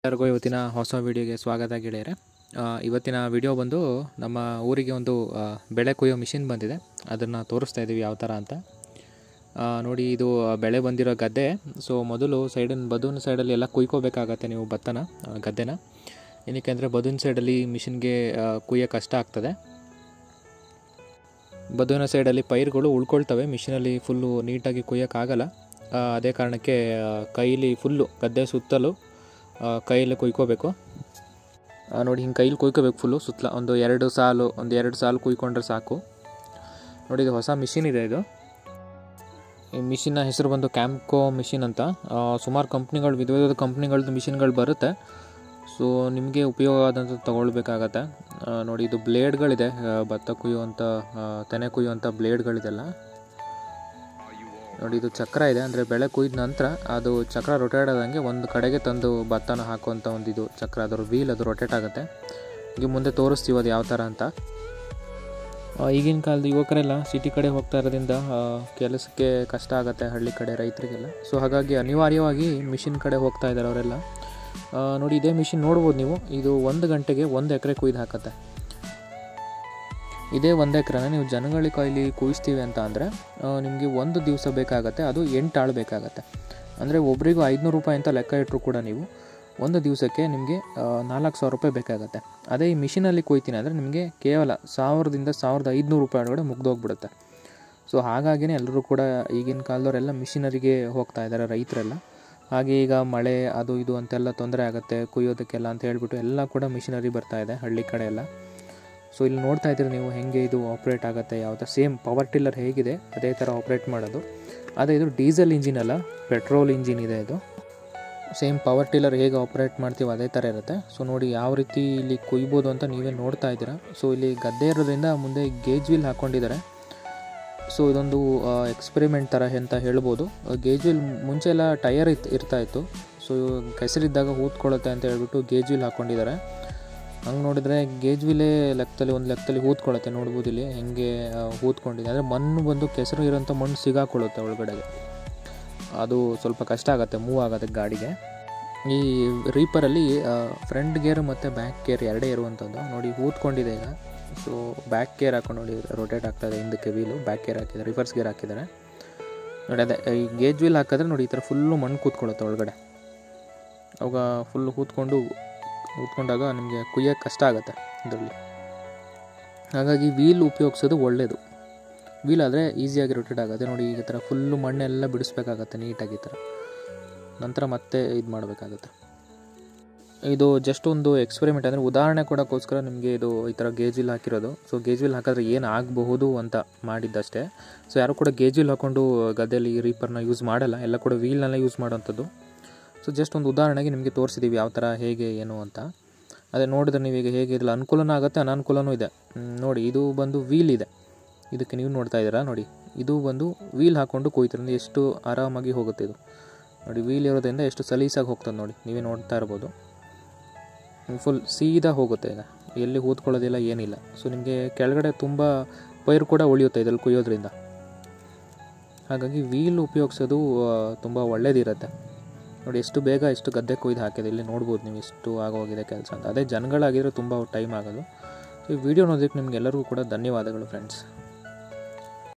ಎಲ್ಲರಿಗೂ ಇವತ್ತಿನ ಹೊಸ ವಿಡಿಯೋಗೆ ಸ್ವಾಗತ ಗೆಳೆಯರೆ ಆ, ಇವತ್ತಿನ ವಿಡಿಯೋ ಬಂದು ನಮ್ಮ ಊರಿಗೆ ಒಂದು ಆ, ಬೆಳೆ ಕೊಯ್ಯೋ ಮಿಷಿನ್ ಬಂದಿದೆ ಅದನ್ನು ತೋರಿಸ್ತಾ ಇದ್ದೀವಿ ಯಾವ ಥರ ಅಂತ ಆ, ನೋಡಿ ಇದು ಬೆಳೆ ಬಂದಿರೋ ಗದ್ದೆ ಸೊ ಮೊದಲು ಸೈಡಿನ ಬದೂನ್ ಸೈಡಲ್ಲಿ ಎಲ್ಲ ಕುಯ್ಕೋಬೇಕಾಗತ್ತೆ ನೀವು ಭತ್ತನ ಆ, ಗದ್ದೆನ ಏನಕ್ಕೆ ಅಂದರೆ ಬದೂನ್ ಸೈಡಲ್ಲಿ ಮಿಷಿನ್ಗೆ ಕುಯ್ಯೋಕೆ ಕಷ್ಟ ಆಗ್ತದೆ ಬದುವಿನ ಸೈಡಲ್ಲಿ ಪೈರುಗಳು ಉಳ್ಕೊಳ್ತವೆ ಮಿಷಿನಲ್ಲಿ ಫುಲ್ಲು ನೀಟಾಗಿ ಕುಯ್ಯೋಕ್ಕಾಗಲ್ಲ ಆ, ಅದೇ ಕಾರಣಕ್ಕೆ ಆ, ಕೈಲಿ ಫುಲ್ಲು ಗದ್ದೆ ಸುತ್ತಲೂ ಆ, ಕೈಯಲ್ಲಿ ಕುಯ್ಕೋಬೇಕು ಆ, ನೋಡಿ ಹಿಂಗೆ ಕೈಲಿ ಕುಯ್ಕೋಬೇಕು ಫುಲ್ಲು ಸುತ್ತಲ ಒಂದು ಎರಡು ಸಾಲು ಒಂದು ಎರಡು ಸಾಲು ಕುಯ್ಕೊಂಡ್ರೆ ಸಾಕು ನೋಡಿ ಇದು ಹೊಸ ಮಿಷಿನ್ ಇದೆ ಇದು ಈ ಮಿಷಿನ್ನ ಹೆಸರು ಬಂದು ಕ್ಯಾಂಪ್ಕೋ ಮಿಷಿನ್ ಅಂತ ಸುಮಾರು ಕಂಪ್ನಿಗಳು ವಿಧ ವಿಧದ ಕಂಪ್ನಿಗಳದ್ದು ಮಿಷಿನ್ಗಳು ಬರುತ್ತೆ ಸೊ ನಿಮಗೆ ಉಪಯೋಗ ಆದಂಥ ತೊಗೊಳ್ಬೇಕಾಗತ್ತೆ ಆ, ನೋಡಿ ಇದು ಬ್ಲೇಡ್ಗಳಿದೆ ಆ, ಭತ್ತ ಕುಯ್ಯುವಂಥ ಆ, ತೆನೆ ಕುಯ್ಯುವಂಥ ಬ್ಲೇಡ್ಗಳಿದೆಲ್ಲ ನೋಡಿ ಇದು ಚಕ್ರ ಇದೆ ಅಂದರೆ ಬೆಳೆ ಕುಯ್ದ ನಂತರ ಅದು ಚಕ್ರ ರೊಟೇಟ್ ಆದಂಗೆ ಒಂದು ಕಡೆಗೆ ತಂದು ಭತ್ತನ ಹಾಕುವಂಥ ಒಂದು ಇದು ಚಕ್ರ ಅದರ ವೀಲ್ ಅದು ರೊಟೇಟ್ ಆಗುತ್ತೆ ಈಗ ಮುಂದೆ ತೋರಿಸ್ತೀವಿ ಅದು ಯಾವ ಥರ ಅಂತ ಆ, ಈಗಿನ ಕಾಲದ ಯುವಕರೆಲ್ಲ ಸಿಟಿ ಕಡೆ ಹೋಗ್ತಾ ಇರೋದ್ರಿಂದ ಆ, ಕೆಲಸಕ್ಕೆ ಕಷ್ಟ ಆಗುತ್ತೆ ಹಳ್ಳಿ ಕಡೆ ರೈತರಿಗೆಲ್ಲ ಸೊ ಹಾಗಾಗಿ ಅನಿವಾರ್ಯವಾಗಿ ಮಿಷಿನ್ ಕಡೆ ಹೋಗ್ತಾ ಇದ್ದಾರೆ ಅವರೆಲ್ಲ ಆ, ನೋಡಿ ಇದೇ ಮಿಷಿನ್ ನೋಡ್ಬೋದು ನೀವು ಇದು ಒಂದು ಗಂಟೆಗೆ ಒಂದು ಎಕರೆ ಕುಯ್ದು ಹಾಕತ್ತೆ ಇದೇ ಒಂದು ಎಕರೆನ ನೀವು ಜನಗಳ ಕೈಲಿ ಕುಯಿಸ್ತೀವಿ ಅಂತ ಅಂದರೆ ನಿಮಗೆ ಒಂದು ದಿವಸ ಬೇಕಾಗತ್ತೆ ಅದು ಎಂಟು ಆಳು ಬೇಕಾಗತ್ತೆ ಅಂದರೆ ಒಬ್ರಿಗೂ ಐದುನೂರು ರೂಪಾಯಿ ಅಂತ ಲೆಕ್ಕ ಇಟ್ಟರು ಕೂಡ ನೀವು ಒಂದು ದಿವಸಕ್ಕೆ ನಿಮಗೆ ನಾಲ್ಕು ಸಾವಿರ ರೂಪಾಯಿ ಬೇಕಾಗತ್ತೆ ಅದೇ ಈ ಮಿಷಿನಲ್ಲಿ ಕೊಯ್ತೀನಿ ಅಂದರೆ ನಿಮಗೆ ಕೇವಲ ಸಾವಿರದಿಂದ ಸಾವಿರದ ಐದುನೂರು ರೂಪಾಯಿ ಒಳಗಡೆ ಮುಗ್ದೋಗ್ಬಿಡುತ್ತೆ ಸೊ ಹಾಗಾಗಿನೇ ಎಲ್ಲರೂ ಕೂಡ ಈಗಿನ ಕಾಲದವರೆಲ್ಲ ಮಿಷಿನರಿಗೆ ಹೋಗ್ತಾ ಇದ್ದಾರೆ ರೈತರೆಲ್ಲ ಹಾಗೆ ಈಗ ಮಳೆ ಅದು ಇದು ಅಂತೆಲ್ಲ ತೊಂದರೆ ಆಗುತ್ತೆ ಕುಯ್ಯೋದಕ್ಕೆಲ್ಲ ಅಂತ ಹೇಳ್ಬಿಟ್ಟು ಎಲ್ಲ ಕೂಡ ಮಿಷಿನರಿ ಬರ್ತಾ ಇದೆ ಹಳ್ಳಿ ಕಡೆ ಎಲ್ಲ ಸೊ ಇಲ್ಲಿ ನೋಡ್ತಾ ಇದ್ದೀರಿ ನೀವು ಹೆಂಗೆ ಇದು ಆಪ್ರೇಟ್ ಆಗುತ್ತೆ ಯಾವ ಥರ ಸೇಮ್ ಪವರ್ ಟಿಲ್ಲರ್ ಹೇಗಿದೆ ಅದೇ ಥರ ಆಪ್ರೇಟ್ ಮಾಡೋದು ಅದೇ ಇದು ಡೀಸೆಲ್ ಇಂಜಿನ್ ಅಲ್ಲ ಪೆಟ್ರೋಲ್ ಇಂಜಿನ್ ಇದೆ ಇದು ಸೇಮ್ ಪವರ್ ಟಿಲ್ಲರ್ ಹೇಗೆ ಆಪ್ರೇಟ್ ಮಾಡ್ತೀವಿ ಅದೇ ಥರ ಇರುತ್ತೆ ಸೊ ನೋಡಿ ಯಾವ ರೀತಿ ಇಲ್ಲಿ ಕುಯ್ಬೋದು ಅಂತ ನೀವೇ ನೋಡ್ತಾ ಇದ್ದೀರಾ ಸೊ ಇಲ್ಲಿ ಗದ್ದೆ ಇರೋದ್ರಿಂದ ಮುಂದೆ ಗೇಜ್ ವೀಲ್ ಹಾಕ್ಕೊಂಡಿದ್ದಾರೆ ಸೊ ಇದೊಂದು ಎಕ್ಸ್ಪೆರಿಮೆಂಟ್ ಥರ ಅಂತ ಹೇಳ್ಬೋದು ಗೇಜ್ ವೀಲ್ ಮುಂಚೆ ಎಲ್ಲ ಟಯರ್ ಇತ್ತು ಇರ್ತಾ ಇತ್ತು ಸೊ ಕೆಸರಿದ್ದಾಗ ಊದ್ಕೊಳ್ಳುತ್ತೆ ಅಂತ ಹೇಳ್ಬಿಟ್ಟು ಗೇಜ್ ವೀಲ್ ಹಾಕ್ಕೊಂಡಿದ್ದಾರೆ ಹಂಗೆ ನೋಡಿದರೆ ಗೇಜ್ ವೀಲೇ ಲೆಕ್ಕದಲ್ಲಿ ಒಂದು ಲೆಕ್ಕದಲ್ಲಿ ಊದ್ಕೊಳ್ಳುತ್ತೆ ನೋಡ್ಬೋದು ಇಲ್ಲಿ ಹೆಂಗೆ ಆ, ಊದ್ಕೊಂಡಿದೆ ಅಂದರೆ ಮಣ್ಣು ಬಂದು ಕೆಸರು ಇರೋಂಥ ಮಣ್ಣು ಸಿಗಾಕೊಳ್ಳುತ್ತೆ ಒಳಗಡೆಗೆ ಅದು ಸ್ವಲ್ಪ ಕಷ್ಟ ಆಗುತ್ತೆ ಮೂವ್ ಆಗುತ್ತೆ ಗಾಡಿಗೆ ಈ ರೀಪರಲ್ಲಿ ಫ್ರಂಟ್ ಗೇರ್ ಮತ್ತು ಬ್ಯಾಕ್ ಗೇರ್ ಎರಡೇ ಇರುವಂಥದ್ದು ನೋಡಿ ಊದ್ಕೊಂಡಿದೆ ಈಗ ಸೊ ಬ್ಯಾಕ್ ಗೇರ್ ಹಾಕೊಂಡು ನೋಡಿ ರೊಟೇಟ್ ಆಗ್ತಾಯಿದೆ ಹಿಂದಕ್ಕೆ ವೀಲು ಬ್ಯಾಕ್ ಗೇರ್ ಹಾಕಿದ್ದಾರೆ ರಿವರ್ಸ್ ಗೇರ್ ಹಾಕಿದ್ದಾರೆ ನೋಡಿ ಅದೇ ಈ ಗೇಜ್ ವೀಲ್ ಹಾಕಿದ್ರೆ ನೋಡಿ ಈ ಥರ ಫುಲ್ಲು ಮಣ್ಣು ಕೂತ್ಕೊಳ್ಳುತ್ತೆ ಒಳಗಡೆ ಅವಾಗ ಫುಲ್ ಕೂತ್ಕೊಂಡು ಕೂತ್ಕೊಂಡಾಗ ನಿಮಗೆ ಕುಯ್ಯೋಕ್ಕೆ ಕಷ್ಟ ಆಗುತ್ತೆ ಇದರಲ್ಲಿ ಹಾಗಾಗಿ ವೀಲ್ ಉಪಯೋಗಿಸೋದು ಒಳ್ಳೆಯದು ವೀಲ್ ಆದರೆ ಈಸಿಯಾಗಿ ರೊಟೇಟ್ ಆಗುತ್ತೆ ನೋಡಿ ಈ ಥರ ಫುಲ್ಲು ಮಣ್ಣೆಲ್ಲ ಬಿಡಿಸ್ಬೇಕಾಗತ್ತೆ ನೀಟಾಗಿ ಈ ಥರ ನಂತರ ಮತ್ತೆ ಇದು ಮಾಡಬೇಕಾಗುತ್ತೆ ಇದು ಜಸ್ಟ್ ಒಂದು ಎಕ್ಸ್ಪೆರಿಮೆಂಟ್ ಅಂದರೆ ಉದಾಹರಣೆ ಕೊಡೋಕ್ಕೋಸ್ಕರ ನಿಮಗೆ ಇದು ಈ ಥರ ಗೇಜ್ ವೀಲ್ ಹಾಕಿರೋದು ಸೊ ಗೇಜ್ ವೀಲ್ ಹಾಕಿದ್ರೆ ಏನು ಆಗಬಹುದು ಅಂತ ಮಾಡಿದ್ದಷ್ಟೇ ಸೊ ಯಾರು ಕೂಡ ಗೇಜ್ ವೀಲ್ ಹಾಕ್ಕೊಂಡು ಗದ್ದೆಯಲ್ಲಿ ರೀಪರ್ನ ಯೂಸ್ ಮಾಡಲ್ಲ ಎಲ್ಲ ಕೂಡ ವೀಲ್ನೆಲ್ಲ ಯೂಸ್ ಮಾಡೋವಂಥದ್ದು ಸೊ ಜಸ್ಟ್ ಒಂದು ಉದಾಹರಣೆಗೆ ನಿಮಗೆ ತೋರಿಸಿದ್ದೀವಿ ಯಾವ ಥರ ಹೇಗೆ ಏನು ಅಂತ ಅದೇ ನೋಡಿದ್ರೆ ನೀವೀಗ ಹೇಗೆ ಇದಿಲ್ಲ ಅನುಕೂಲನೂ ಆಗುತ್ತೆ ಅನಾನುಕೂಲನೂ ಇದೆ ಹ್ಮ್, ನೋಡಿ ಇದು ಬಂದು ವೀಲ್ ಇದೆ ಇದಕ್ಕೆ ನೀವು ನೋಡ್ತಾ ಇದ್ದೀರಾ ನೋಡಿ ಇದು ಬಂದು ವೀಲ್ ಹಾಕ್ಕೊಂಡು ಕೊಯ್ತಿರಿಂದ ಎಷ್ಟು ಆರಾಮಾಗಿ ಹೋಗುತ್ತೆ ಇದು ನೋಡಿ ವೀಲ್ ಇರೋದ್ರಿಂದ ಎಷ್ಟು ಸಲೀಸಾಗಿ ಹೋಗ್ತದೆ ನೋಡಿ ನೀವೇ ನೋಡ್ತಾ ಇರ್ಬೋದು ಫುಲ್ ಸೀದಾ ಹೋಗುತ್ತೆ ಈಗ ಎಲ್ಲಿ ಊದ್ಕೊಳ್ಳೋದಿಲ್ಲ ಏನಿಲ್ಲ ಸೊ ನಿಮಗೆ ಕೆಳಗಡೆ ತುಂಬ ಪೈರು ಕೂಡ ಉಳಿಯುತ್ತೆ ಇದ್ರಲ್ಲಿ ಕುಯ್ಯೋದ್ರಿಂದ ಹಾಗಾಗಿ ವೀಲ್ ಉಪಯೋಗಿಸೋದು ತುಂಬ ಒಳ್ಳೇದಿರುತ್ತೆ ನೋಡಿ ಎಷ್ಟು ಬೇಗ ಎಷ್ಟು ಗದ್ದೆ ಕೊಯ್ದು ಹಾಕಿದೆ ಇಲ್ಲಿ ನೋಡ್ಬೋದು ನೀವು ಎಷ್ಟು ಆಗೋಗಿದೆ ಕೆಲಸ ಅಂತ ಅದೇ ಜನಗಳಾಗಿದ್ರೆ ತುಂಬ ಟೈಮ್ ಆಗೋದು ಸೊ ಈ ವಿಡಿಯೋ ನೋಡೋದಕ್ಕೆ ನಿಮ್ಗೆಲ್ಲರಿಗೂ ಕೂಡ ಧನ್ಯವಾದಗಳು ಫ್ರೆಂಡ್ಸ್